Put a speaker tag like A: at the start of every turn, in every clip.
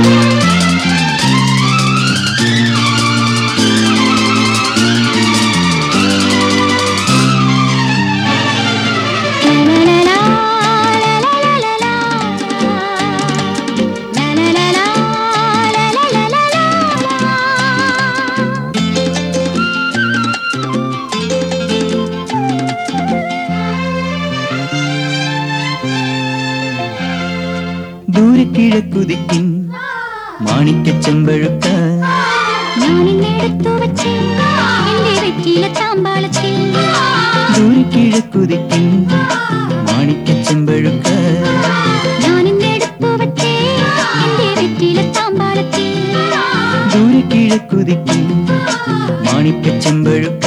A: ദൂരെ കിഴക്കുതിക്കും മാണിക്ക ചെമ്പഴുക്ക
B: ഞാനിന്നെടുത്തു വച്ച് എന്റെ വെറ്റിയിലെ താമ്പാളത്തിൽ
A: ദൂരെ കിഴക്കുതിക്കും മാണിക്ക ചെമ്പഴുക്ക
B: ഞാനിന്നെടുത്തു വച്ച് എന്റെ വെറ്റിയിലെ താമ്പാളത്തിൽ
A: ദൂരെ കിഴക്കുതിക്കും മാണിക്ക ചെമ്പഴുക്ക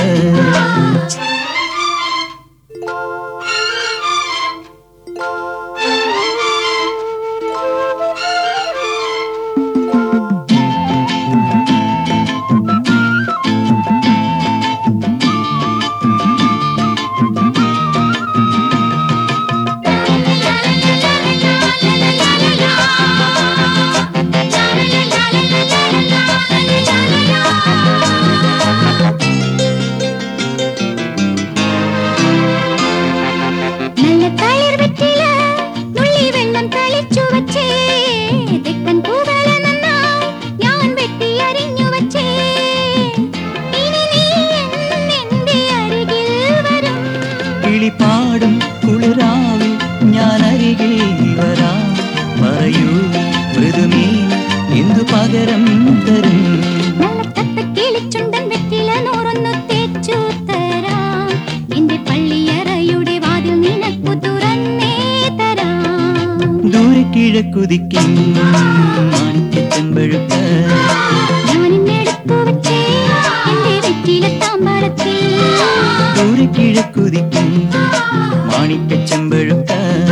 B: നല്ല തളിർ വെറ്റില നുള്ളി വെള്ളം തളിച്ചു വച്ചേ തെക്കൻ പൂവല നന്നായി ഞാൻ വെട്ടി അരിഞ്ഞു വച്ചേ ഇനി നീ എന്നെന്റെ അരികിൽ വരും
A: കിളിപാടും കുളിരാവിൽ ഞാൻ അരികിൽ വരാം പറയൂ മൃദുമീ എന്തു പകരം തരും
B: നല്ല തത്ത കിളിച്ചുണ്ടൻ വെറ്റില നൂറൊന്നു തേച്ചു തരാം എന്റെ പള്ളിയറയുടെ വാതിൽ നിനക്കു തുറന്നേ തരാം
A: ദൂരെ കിഴക്കുതിക്കും മാണിക്ക ചെമ്പഴുക്ക
B: ഞാനിന്നെടുത്തു വച്ചേ എന്റെ വെറ്റില താമ്പാളത്തിൽ
A: ദൂരെ കിഴക്കുതിക്കും മാണിക്ക ചെമ്പഴുക്ക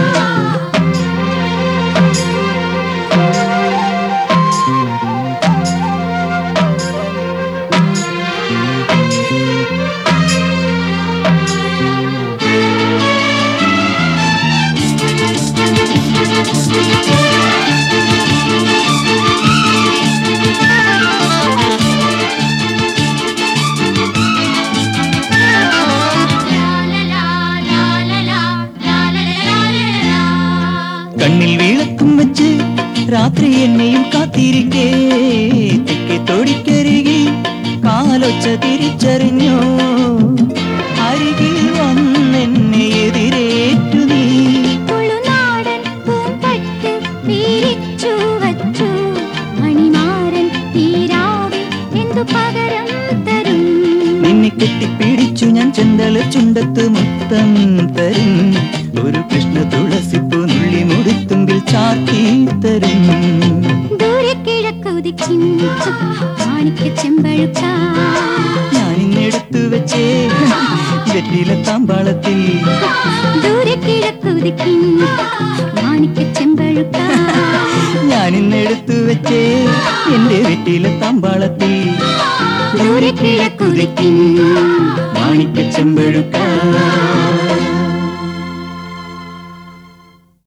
A: കണ്ണിൽ വിളക്കും വെച്ച് രാത്രി എന്നെയും കാത്തിരിക്കേ തെക്കേ തൊടിക്കരികിൽ കാലൊച്ച തിരിച്ചറിഞ്ഞോ അരികിൽ വന്നെന്നെ എതിരേറ്റു നീ
B: തുളുനാടൻ പൂമ്പട്ട് വീരിച്ചു വച്ചു മണിമാരൻ തീരാവിൽ എന്തു പകരം തരും
A: നിന്നെ കെട്ടിപ്പിടിച്ചു ഞാൻ ചെന്തള ചുണ്ടത്ത് മുത്തം തരും ഒരു കൃഷ്ണ തുളസിപ്പൂ നുള്ളി മുടിത്തുമ്പിൽ ചാർത്തി തരും
B: ദൂരെ കിഴക്കുതിക്കും മാണിക്ക ചെമ്പഴുക്ക
A: ഞാൻ ഇന്നെടുത്തു വെച്ചേ വെറ്റില താമ്പാളത്തിൽ
B: ദൂരെ കിഴക്കുതിക്കും മാണിക്ക ചെമ്പഴുക്ക
A: ഞാൻ ഇന്നെടുത്തു വെച്ചേ എന്റെ വെറ്റില താമ്പാളത്തിൽ
B: ദൂരെ കിഴക്കുതിക്കും
A: മാണിക്ക ചെമ്പഴുക്ക